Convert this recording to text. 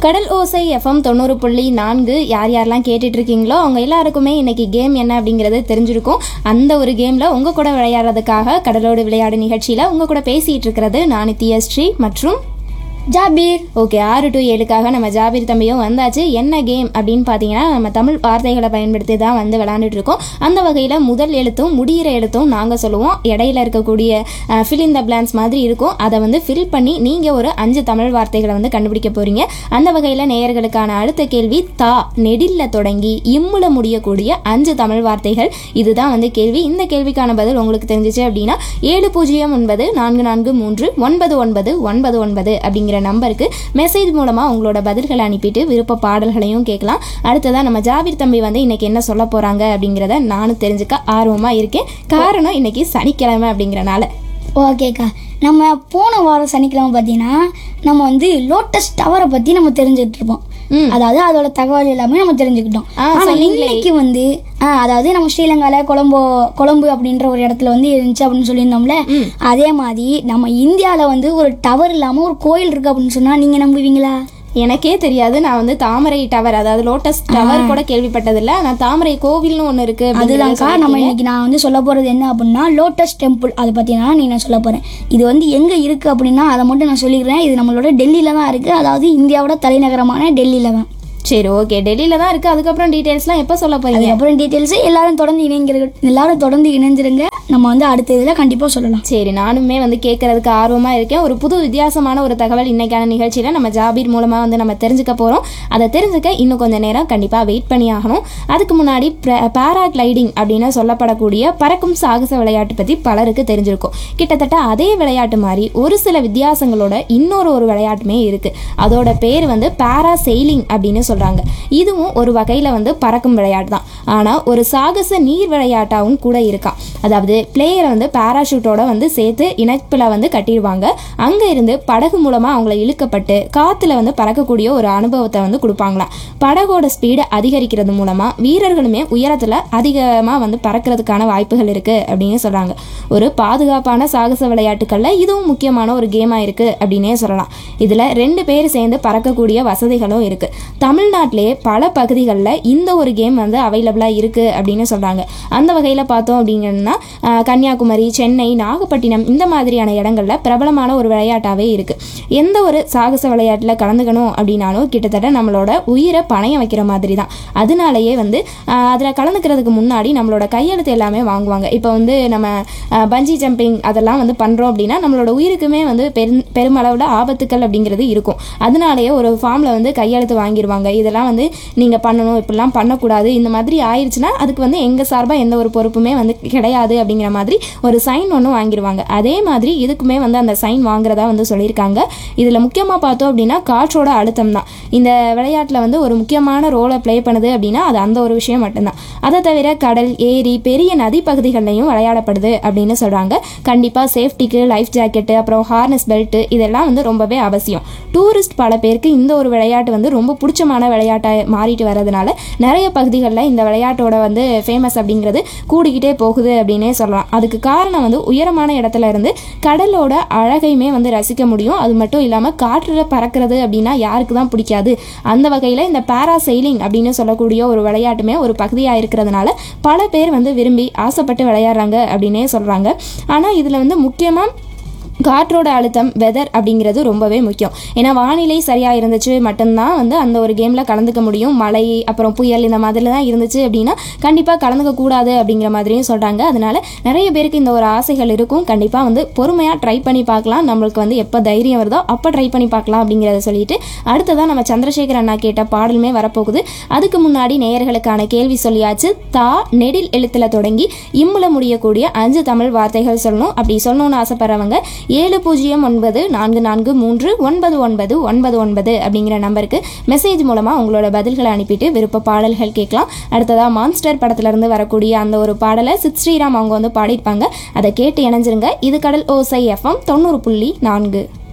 கடல் ஓசை எஃப்எம் தொண்ணூறு புள்ளி நான்கு யார் யாரெல்லாம் கேட்டுட்டு இருக்கீங்களோ அவங்க எல்லாருக்குமே இன்னைக்கு கேம் என்ன அப்படிங்கிறது தெரிஞ்சிருக்கும் அந்த ஒரு கேம்ல உங்க கூட விளையாடுறதுக்காக கடலோடு விளையாடு நிகழ்ச்சியில உங்க கூட பேசிட்டு இருக்கிறது நான் நித்யஸ்ரீ மற்றும் ஜாபீர் ஓகே ஆறு டு ஏழுக்காக நம்ம ஜாபீர் தம்பியும் வந்தாச்சு என்ன கேம் அப்படின்னு பார்த்தீங்கன்னா நம்ம தமிழ் வார்த்தைகளை பயன்படுத்தி தான் வந்து விளையாண்டுட்டு இருக்கோம் அந்த வகையில் முதல் எழுத்தும் முடிகிற எழுத்தும் நாங்கள் சொல்லுவோம் இடையில இருக்கக்கூடிய ஃபில் இன் த பிளான்ஸ் மாதிரி இருக்கும் அதை வந்து ஃபில் பண்ணி நீங்கள் ஒரு அஞ்சு தமிழ் வார்த்தைகளை வந்து கண்டுபிடிக்க போறீங்க அந்த வகையில் நேயர்களுக்கான அடுத்த கேள்வி தா நெடில்ல தொடங்கி இம்முல முடியக்கூடிய அஞ்சு தமிழ் வார்த்தைகள் இதுதான் வந்து கேள்வி இந்த கேள்விக்கான பதில் உங்களுக்கு தெரிஞ்சிச்சு அப்படின்னா ஏழு பூஜ்ஜியம் ஒன்பது நான்கு நான்கு மூன்று ஒன்பது ஒன்பது ஒன்பது ஒன்பது அப்படிங்கிற நம்பருக்கு மெசேஜ் மூலமா உங்களோட பதில்களை அனுப்பிட்டு விருப்ப பாடல்களையும் கேட்கலாம் அடுத்ததா நம்ம ஜாபீர் தம்பி வந்து இன்னைக்கு என்ன சொல்ல போறாங்க அப்படிங்கிறத நானும் தெரிஞ்சுக்க ஆர்வமா இருக்கேன் காரணம் இன்னைக்கு சனிக்கிழமை அப்படிங்கிறனால ஓகேக்கா நம்ம போன வாரம் சனிக்கிழமை பார்த்தீங்கன்னா நம்ம வந்து லோட்டஸ் டவரை பற்றி நம்ம தெரிஞ்சுட்டு இருப்போம் ம். அதாவது அதோட தகவல் எல்லாமே நம்ம தெரிஞ்சுக்கிட்டோம் ஆ, ஆனா சொன்னீங்களே. இன்னைக்கு வந்து ஆ, அதாவது நம்ம ஸ்ரீலங்கால கொலம்போ கொழம்பு அப்படின்ற ஒரு இடத்துல வந்து இருந்துச்சு அப்படின்னு சொல்லியிருந்தோம்ல அதே மாதிரி நம்ம இந்தியாவில் வந்து ஒரு டவர் இல்லாமல் ஒரு கோயில் இருக்கு அப்படின்னு சொன்னா நீங்க நம்புவீங்களா எனக்கே தெரியாது நான் வந்து தாமரை டவர் அதாவது லோட்டஸ் டவர் கூட கேள்விப்பட்டதில்ல நான் தாமரை கோவில்னு ஒன்று இருக்கு அப்படிங்கிறத அதுதான்க்கா நம்ம இன்னைக்கு நான் வந்து சொல்ல போறது என்ன அப்படின்னா லோட்டஸ் டெம்பிள் அதை பத்தி தான் நீ நான் சொல்ல போறேன் இது வந்து எங்க இருக்கு அப்படின்னா அதை மட்டும் நான் சொல்லிடுறேன் இது நம்மளோட டெல்லியில தான் இருக்கு அதாவது இந்தியாவோட தலைநகரமான டெல்லியில தான் சரி ஓகே டெல்லியில தான் இருக்கு அதுக்கப்புறம் டீடைல்ஸ்லாம் எப்போ சொல்ல போறீங்க அதுக்கப்புறம் டீட்டெயில்ஸ் எல்லாரும் தொடர்ந்து இணைங்கிற எல்லாரும் தொடர்ந்து இணைஞ்சிருங்க நம்ம வந்து அடுத்த இதில் கண்டிப்பா சொல்லலாம் சரி நானுமே வந்து கேட்கறதுக்கு ஆர்வமா இருக்கேன் ஒரு புது வித்தியாசமான ஒரு தகவல் இன்னைக்கான நிகழ்ச்சியில நம்ம ஜாபீர் மூலமா வந்து நம்ம தெரிஞ்சுக்க போறோம் அதை தெரிஞ்சுக்க இன்னும் கொஞ்சம் நேரம் கண்டிப்பா வெயிட் பண்ணி ஆகணும் அதுக்கு முன்னாடி பேராகிளைடிங் அப்படின்னு சொல்லப்படக்கூடிய பறக்கும் சாகச விளையாட்டு பத்தி பலருக்கு தெரிஞ்சிருக்கும் கிட்டத்தட்ட அதே விளையாட்டு மாதிரி ஒரு சில வித்தியாசங்களோட இன்னொரு ஒரு விளையாட்டுமே இருக்கு அதோட பேர் வந்து பேரா செயிலிங் அப்படின்னு சொல்றாங்க இதுவும் ஒரு வகையில வந்து பறக்கும் விளையாட்டு தான் ஆனா ஒரு சாகச நீர் விளையாட்டாவும் கூட இருக்கான் அதாவது பிளேயரை வந்து பேராஷூட்டோட வந்து சேர்த்து இணைப்பில் வந்து கட்டிடுவாங்க அங்க இருந்து படகு மூலமா அவங்கள இழுக்கப்பட்டு காத்துல வந்து பறக்கக்கூடிய ஒரு அனுபவத்தை வந்து கொடுப்பாங்களாம் படகோட ஸ்பீடை அதிகரிக்கிறது மூலமா வீரர்களுமே உயரத்துல அதிகமா வந்து பறக்கிறதுக்கான வாய்ப்புகள் இருக்கு அப்படின்னு சொல்றாங்க ஒரு பாதுகாப்பான சாகச விளையாட்டுக்கள்ல இதுவும் முக்கியமான ஒரு கேமா இருக்கு அப்படின்னே சொல்லலாம் இதுல ரெண்டு பேர் சேர்ந்து பறக்கக்கூடிய வசதிகளும் இருக்கு தமிழ்நாட்டிலே பல பகுதிகளில் இந்த ஒரு கேம் வந்து அவைலபிளாக இருக்கு அப்படின்னு சொல்றாங்க அந்த வகையில் பார்த்தோம் அப்படிங்கன்னா ஆஹ், கன்னியாகுமரி சென்னை நாகப்பட்டினம் இந்த மாதிரியான இடங்கள்ல பிரபலமான ஒரு விளையாட்டாவே இருக்கு எந்த ஒரு சாகச விளையாட்டில் கலந்துக்கணும் அப்படின்னாலும் கிட்டத்தட்ட நம்மளோட உயிரை பணையம் வைக்கிற மாதிரி தான் அதனாலயே வந்து அதில் கலந்துக்கிறதுக்கு முன்னாடி நம்மளோட கையெழுத்து எல்லாமே வாங்குவாங்க இப்போ வந்து நம்ம பஞ்சி ஜம்பிங் அதெல்லாம் வந்து பண்ணுறோம் அப்படின்னா நம்மளோட உயிருக்குமே வந்து பெரும் பெருமளவில் ஆபத்துக்கள் அப்படிங்கிறது இருக்கும் அதனாலேயே ஒரு ஃபார்மில் வந்து கையெழுத்து வாங்கிடுவாங்க இதெல்லாம் வந்து நீங்கள் பண்ணணும் இப்படிலாம் பண்ணக்கூடாது இந்த மாதிரி ஆயிடுச்சுன்னா அதுக்கு வந்து எங்கள் சார்பாக எந்த ஒரு பொறுப்புமே வந்து கிடையாது அப்படிங்கிற மாதிரி ஒரு சைன் ஒன்று வாங்கிடுவாங்க அதே மாதிரி இதுக்குமே வந்து அந்த சைன் வாங்குறதா வந்து சொல்லியிருக்காங்க இதில் முக்கியமாக பார்த்தோம் அப்படின்னா காற்றோட அழுத்தம் தான் இந்த விளையாட்டில் வந்து ஒரு முக்கியமான ரோலை ப்ளே பண்ணுது அப்படின்னா அது அந்த ஒரு விஷயம் மட்டும்தான் அதை தவிர கடல் ஏரி பெரிய நதி பகுதிகள்லையும் விளையாடப்படுது அப்படின்னு சொல்கிறாங்க கண்டிப்பாக சேஃப்டிக்கு லைஃப் ஜாக்கெட்டு அப்புறம் ஹார்னஸ் பெல்ட்டு இதெல்லாம் வந்து ரொம்பவே அவசியம் டூரிஸ்ட் பல பேருக்கு இந்த ஒரு விளையாட்டு வந்து ரொம்ப பிடிச்சமான விளையாட்டாக மாறிட்டு வர்றதுனால நிறைய பகுதிகளில் இந்த விளையாட்டோட வந்து ஃபேமஸ் அப்படிங்கிறது கூடிக்கிட்டே போகுது அப்படின்னே சொல்லலாம் அதுக்கு காரணம் வந்து உயரமான இடத்துல இருந்து கடலோட அழகையுமே வந்து ரசிக்க முடியும் அது மட்டும் இல்லாமல் காற்றுல பறக்கிறது அப்படின்னா யாருக்கு தான் பிடிக்காது அந்த வகையில் இந்த பேரா செயிலிங் அப்படின்னு சொல்லக்கூடிய ஒரு விளையாட்டுமே ஒரு பகுதியாக இருக்கிறதுனால பல பேர் வந்து விரும்பி ஆசைப்பட்டு விளையாடுறாங்க அப்படின்னே சொல்கிறாங்க ஆனால் இதில் வந்து முக்கியமாக காற்றோட அழுத்தம் வெதர் அப்படிங்கிறது ரொம்பவே முக்கியம் ஏன்னா வானிலை சரியாக இருந்துச்சு மட்டும்தான் வந்து அந்த ஒரு கேமில் கலந்துக்க முடியும் மழை அப்புறம் புயல் இந்த மாதிரில தான் இருந்துச்சு அப்படின்னா கண்டிப்பாக கலந்துக்க கூடாது அப்படிங்கிற மாதிரியும் சொல்கிறாங்க அதனால நிறைய பேருக்கு இந்த ஒரு ஆசைகள் இருக்கும் கண்டிப்பாக வந்து பொறுமையாக ட்ரை பண்ணி பார்க்கலாம் நம்மளுக்கு வந்து எப்போ தைரியம் வருதோ அப்போ ட்ரை பண்ணி பார்க்கலாம் அப்படிங்கிறத சொல்லிட்டு அடுத்ததான் நம்ம சந்திரசேகர் அண்ணா கேட்ட பாடலுமே வரப்போகுது அதுக்கு முன்னாடி நேயர்களுக்கான கேள்வி சொல்லியாச்சு தா நெடில் எழுத்துல தொடங்கி இம்முல முடியக்கூடிய அஞ்சு தமிழ் வார்த்தைகள் சொல்லணும் அப்படி சொல்லணும்னு ஆசைப்படுறவங்க ஏழு பூஜ்ஜியம் ஒன்பது நான்கு நான்கு மூன்று ஒன்பது ஒன்பது ஒன்பது ஒன்பது அப்படிங்கிற நம்பருக்கு மெசேஜ் மூலமாக உங்களோட பதில்களை அனுப்பிட்டு விருப்ப பாடல்கள் கேட்கலாம் அடுத்ததாக மான்ஸ்டர் படத்துலேருந்து வரக்கூடிய அந்த ஒரு பாடலை சித் ஸ்ரீராம் அவங்க வந்து பாடியிருப்பாங்க அதை கேட்டு இணைஞ்சிருங்க இது கடல் ஓசை எஃப்எம் தொண்ணூறு புள்ளி நான்கு